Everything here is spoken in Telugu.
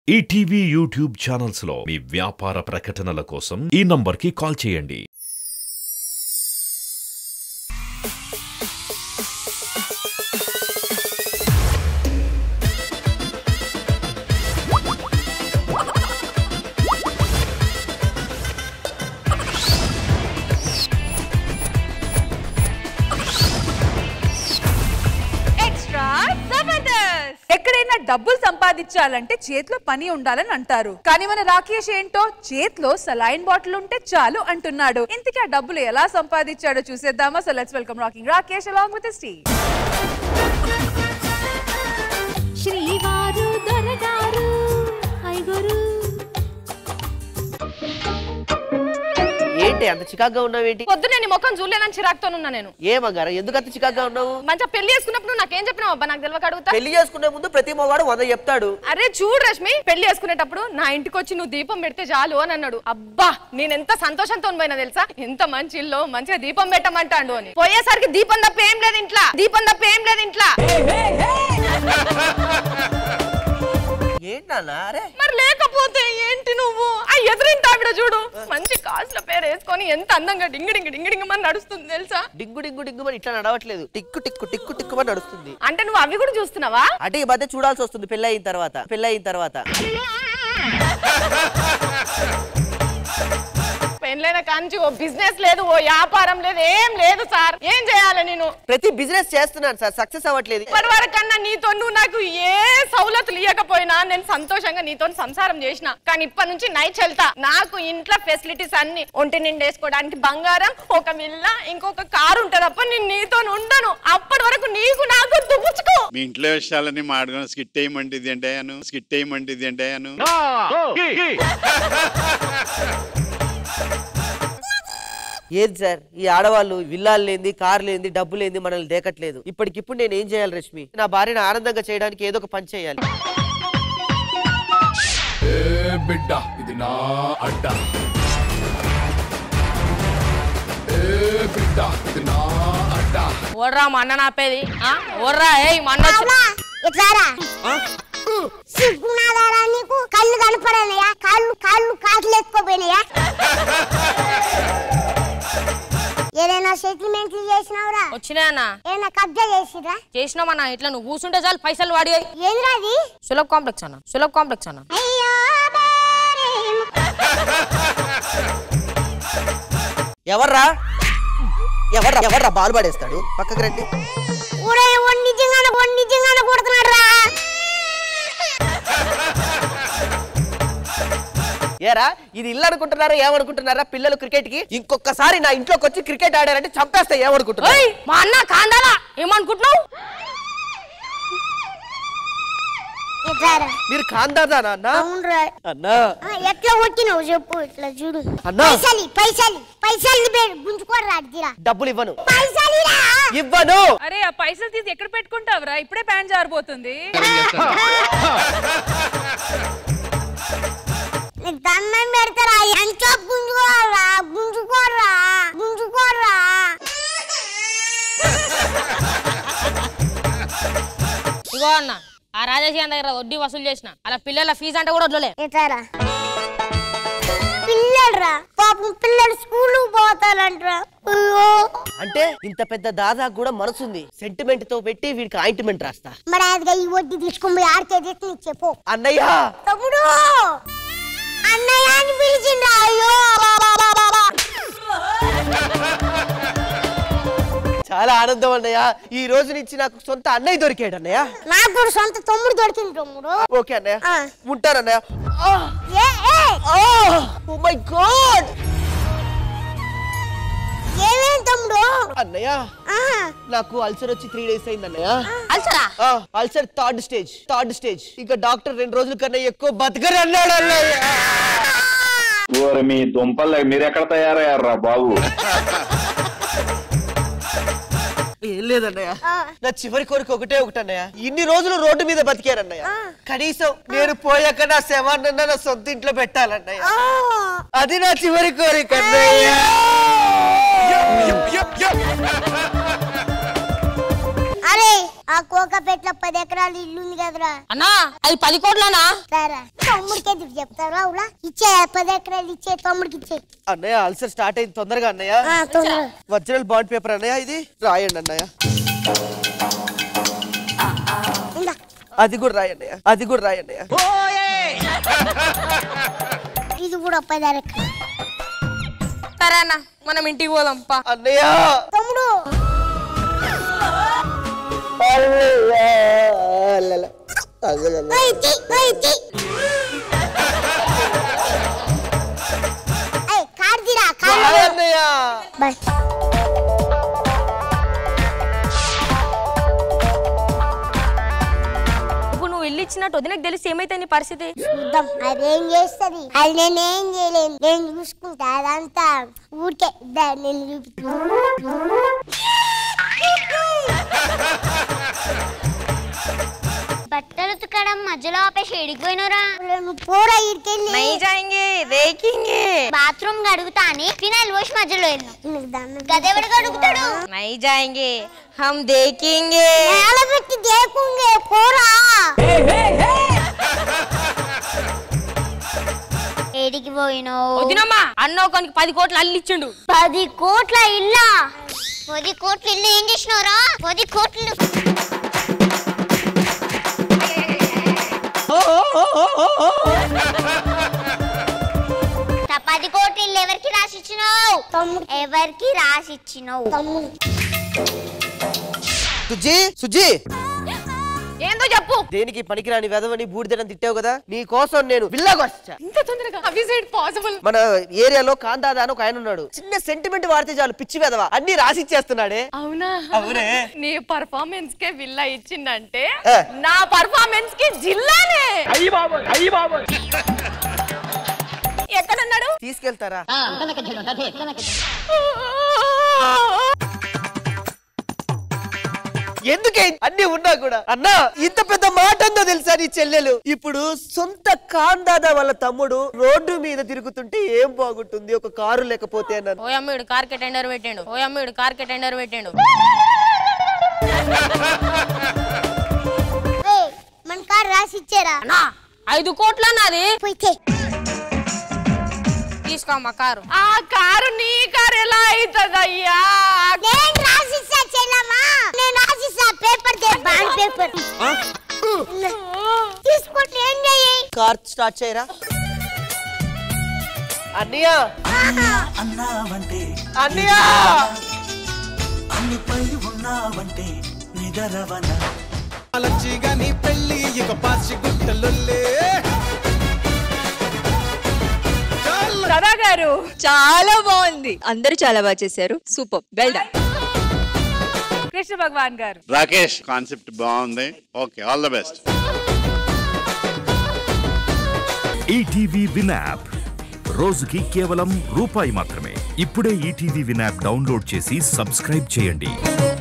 ఈటీవీ యూట్యూబ్ ఛానల్స్ లో మీ వ్యాపార ప్రకటనల కోసం ఈ నంబర్కి కాల్ చేయండి ఎక్స్ట్రా జబర్దస్త్ ఎక్కడైనా డబ్బులు సంపాదించాలంటే చేతిలో పని ఉండాలని అంటారు కానీ మన రాకేష్ ఏంటో చేతిలో సలైన్ బాటిల్ ఉంటే చాలు అంటున్నాడు ఇంతకీ ఆ డబ్బులు ఎలా సంపాదించాడో చూసేద్దామా so let's welcome rocking Rakesh along with స్టీ శ్రీవారు దొరగారు ఐగురు ఏంటి అంత చికాగ్గా ఉన్నావేంటి పొద్దునే నీ ముఖం చూడలేదని చిరాకుతో ఉన్నా నేను ఏమగారా ఎందుకు అంత చికాగ్గా ఉన్నావు మంచిగా పెళ్లి చేసుకున్నప్పుడు నాకేం చెప్పినావు అబ్బా నాకు తెలియక అడుగుతా పెళ్లి చేసుకునే ముందు ప్రతి మగవాడు వంద చెప్తాడు అరే చూడు రష్మి పెళ్లి చేసుకునేటప్పుడు నా ఇంటికి వచ్చి నువ్వు దీపం పెడితే చాలు అని అన్నాడు అబ్బా నేను ఎంత సంతోషంతో పోయినా తెలుసా ఎంత మంచి ఇల్లు మంచిగా దీపం పెట్టమంటాడు అని పోయేసరికి దీపం తప్ప ఏం లేదు ఇంట్లో దీపం తప్ప ఏం లేదు ఇంట్లో ఏంటి నాన్న అరే మరి లేకపోతే ఏంటి నువ్వు ఆ ఎదురింటి ఆవిడ చూడు మంచి కాసుల పేరు వేసుకొని ఎంత అందంగా డింగి డింగి డింగి డింగి అని నడుస్తుంది తెలుసా డింగు డింగు డింగు మరి ఇట్లా నడవట్లేదు టిక్కు టిక్కు టిక్కు టిక్కు అని నడుస్తుంది అంటే నువ్వు అవి కూడా చూస్తున్నావా అంటే ఈ మధ్య చూడాల్సి వస్తుంది పెళ్ళి అయిన తర్వాత పెళ్ళి అయిన తర్వాత పెళ్ళైన కాంచి ఓ బిజినెస్ లేదు ఓ వ్యాపారం లేదు ఏం లేదు సార్ ఏం చేయాలి నేను ప్రతి బిజినెస్ చేస్తున్నాను సార్ సక్సెస్ అవ్వట్లేదు ఇప్పటి వరకన్నా నీతో నువ్వు నాకు ఏ సౌలతులు ఇవ్వకపోయినా నేను సంతోషంగా నీతో సంసారం చేసిన కానీ ఇప్పటి నుంచి నైట్ వెళ్తా నాకు ఇంట్లో ఫెసిలిటీస్ అన్ని ఒంటి నిండా వేసుకోవడానికి బంగారం ఒక విల్ల ఇంకొక కారు ఉంటది అప్ప నేను నీతో ఉండను అప్పటి వరకు నీకు నాకు దుబ్బుచుకో మీ ఇంట్లో విషయాలని మాడుకొని స్కిట్ వేయమంటే ఇది అంటే అను స్కిట్ వేయమంటే ఇది అంటే అను ఏది సార్ ఈ ఆడవాళ్ళు విల్లాలు లేని కారు లేని డబ్బు లేని మనల్ని దేకట్లేదు ఇప్పటికిప్పుడు నేను ఏం చేయాలి రష్మి నా భార్యను ఆనందంగా చేయడానికి ఏదో ఒక పని చేయాలి ఏ బిడ్డ ఇది నా అడ్డ ఏ బిడ్డ ఇది నా అడ్డ ఓర్రా మా అన్న నాపేది ఓర్రా ఏయ్ మా అన్న ఇట్లారా సిగ్గునాదారా నీకు కళ్ళు కనపడనయా కాళ్ళు కాళ్ళు కాకులు ఎత్తుకోపోయినాయా ఏదైనా సెటిల్మెంట్లు చేసినావురా వచ్చినా అన్న ఏదైనా కబ్జా చేసిరా చేసినామన్నా ఇట్లా నువ్వు కూర్చుంటే చాలు పైసలు వాడి ఏంద్రా అది సులభ్ కాంప్లెక్స్ అన్న సులభ్ కాంప్లెక్స్ అన్న అయ్యో బేరేం. ఎవర్రా ఎవర్రా ఎవర్రా బాల్ పడేస్తాడు పక్కకు రండి ఊరే వాడు నిజంగానే వాడు నిజంగానే కొడుతున్నాడు రా ఏరా ఇది ఇల్లు అనుకుంటున్నారా ఏమనుకుంటున్నారా పిల్లలు క్రికెట్ కి ఇంకొకసారి నా ఇంట్లోకి వచ్చి క్రికెట్ ఆడారంటే చంపేస్తా ఏమనుకుంటున్నారు ఏయ్ మా అన్న కాండాలా ఏమనుకుంటున్నావు ఇట్లారా మీరు కాందాదా అన్న అవునరా అన్నా ఆ, ఎట్లా కొట్టినావు చెప్పు ఇట్లా చూడు అన్నా. పైసలి పైసలి పైసలు గుంజుకోరా అడ్డిరా డబ్బులు ఇవ్వను పైసలిరా ఇవ్వను అరే ఆ పైసలు తీసి ఎక్కడ పెట్టుకుంటావురా ఇప్పుడే ప్యాంట్ జారిపోతుంది నీకు దండం పెడతారా ఎంతో గుంజుకోరా గుంజుకోరా గుంజుకోరా ఇగో అన్న ఆ రాజేష్ దగ్గర వడ్డీ వసూలు చేసిన అలా పిల్లల ఫీజు అంటే కూడా వదలలే ఎటారా పిల్లడురా పాపం పిల్లలు స్కూల్ పోతారంటరా అయ్యో అంటే ఇంత పెద్ద దాదాకు కూడా మనసుంది సెంటిమెంట్ తో పెట్టి వీడికి ఆయింట్మెంట్ రాస్తా మరి అదిగా ఈ వడ్డీ తీసుకొని పోయి ఆడితే నీకు చెప్పు అన్నయ్య తమ్ముడు అన్నయ్య అని పిలిచిండ్రా అయ్యో చాలా ఆనందం అన్నయ్య ఈ రోజు నుంచి నాకు సొంత అన్నయ్య దొరికాడు అన్నయ్య నాకు కూడా సొంత తమ్ముడు దొరికింది తమ్ముడు ఓకే అన్నయ్య ఆ. ఉంటాను అన్నయ్య ఏ ఏ ఓ మై గాడ్ ఏమేం తమ్ముడు అన్నయ్య ఆ, నాకు అల్సర్ వచ్చి త్రీ డేస్ అయింది అన్నయ్య అల్సరా ఆ, ulcer third stage third stage ఇంకా డాక్టర్ రెండు రోజుల కన్నా ఎక్కువ బతకరు అన్నాడు అన్నయ్య ఓరి మీ దుంపలు మీరు ఎక్కడ తయారయ్యారా బాబు ఏం లేదన్నయ్య ఆ. నా చివరి కోరిక ఒకటే ఒకటి అన్నయ్య ఇన్ని రోజులు రోడ్డు మీద బతికారన్నయ్య కనీసం నేను పోయాక నా శవాన్న నా సొంత ఇంట్లో పెట్టాలన్నయ్య ఆ. అది నా చివరి కోరిక అన్నయ్య అరే ఆ కోకపేటలో పది ఎకరాలు ఇల్లు ఉంది కదరా అన్నా అది పది కోట్లనా సరే తమ్ముడికి ఎందుకు చెప్తారా అవులా ఇచ్చే పది ఎకరాలు ఇచ్చే తమ్ముడికి ఇచ్చే అన్నయ్య అల్సర్ స్టార్ట్ అయింది తొందరగా అన్నయ్య ఆ, తొందరగా. ఒరిజినల్ బాండ్ పేపర్ అన్నయ్య ఇది రాయండి అన్నయ్య ఇందా. అది కూడా రాయండి అది కూడా రాయండి ఇది కూడా పది ఎకరాలు సరే అన్న మనం ఇంటికి పోదాం పా అన్నయ్య తమ్ముడు అయితే, అయితే. ఏయ్, కార్ తీరా, కార్ రాయ్ తీరా. అన్నయ్య బాయ్. ఇప్పుడు నువ్వు ఇల్లు ఇచ్చినట్టు వదినకు తెలిసి ఏమైతే నీ పరిస్థితి చూద్దాం అదేం చేస్తుంది అది నేనేం చేయలేను నేను చూసుకుంటా అదంతా ఊరికే దా, నేను చూపిస్తా. బట్టలు ఉతకడం మధ్యలో ఆపేసి ఎడిగిపోయినరా నువ్వు పోరా ఇడికెళ్ళి నై జాయింగే దేకింగే బాత్రూమ్ గడుగుతా అని ఫినాయిల్ పోసి మధ్యలో వెళ్ళినాం నీకు దండం. గదెవడు గడుగుతాడు నై జాయింగే హమ్ దేకింగే నేల పెట్టి దేకుంగే పోరా ఏడికి పోయినావు వదినమ్మా అన్న ఒకనికి పది కోట్లు అల్లు ఇచ్చిండు పది కోట్ల ఇల్లా పది కోట్ల ఇల్లు ఏం చేసినారా పది కోట్లు త- పది కోట్ల ఇల్లు ఎవరికి రాసిచ్చినావు తమ్ముడు ఎవరికి రాసిచ్చినావు తమ్ముడు సుజీ సుజీ ఏందో చెప్పు దేనికి పనికిరాని వెదవని బూడిదని తిట్టావు కదా నీ కోసం నేను విల్లాకు వచ్చా ఇంత తొందరగా అవిసైడ్ పాసిబుల్ మన ఏరియాలో కాందాదా అని ఒక ఆయన ఉన్నాడు చిన్న సెంటిమెంట్ వాడితే చాలు పిచ్చి వెదవ అన్ని రాసిచ్చేస్తున్నాడే అవునా అవునే నీ పర్ఫార్మెన్స్ కే విల్లా ఇచ్చిందంటే ఏ. నా పర్ఫార్మెన్స్ కి జిల్లానే ఎక్కడున్నాడు తీసుకెళ్తారా ఎందుకే అన్ని ఉన్నా కూడా అన్నా ఇంత పెద్ద మాట అందో తెలుసా నీ చెల్లెలు ఇప్పుడు సొంత కాందాదా వాళ్ళ తమ్ముడు రోడ్డు మీద తిరుగుతుంటే ఏం బాగుంటుంది ఒక కారు లేకపోతే అన్నాను ఓ అమ్ముడు కార్కి టెండర్ పెట్టాడు ఓ అమ్ముడు కార్కి టెండర్ పెట్టాడు ఏయ్, మన కారు రాసి ఇచ్చారా అన్నా ఐదు కోట్ల నాది పోయితే తీసుకోమ్మా కారు ఆ కారు నీ కారు ఎలా అవుతుందయ్యా నేను రాసిస్తా చెల్లమ్మా నేను రాసిస్తా పేపర్ దే బాండ్ పేపర్ తీసుకుంటే ఏం చెయ్యి కార్ స్టార్ట్ చేయరా అన్నయ్య అన్నావంటే అన్నయ్య అన్నిపై ఉన్నావంటే నిదరవన నీ పెళ్ళి ఇక పాచి గుట్టలుల్లే సదా గారు చాలా బాగుంది అందరూ చాలా బాగా చేశారు super well done Krishna Bhagavan గారు రాకేష్ కాన్సెప్ట్ బాగుంది okay all the best ETV win app రోజుకి కేవలం రూపాయి మాత్రమే ఇప్పుడే ఈటీవీ విన్ యాప్ డౌన్లోడ్ చేసి సబ్స్క్రైబ్ చేయండి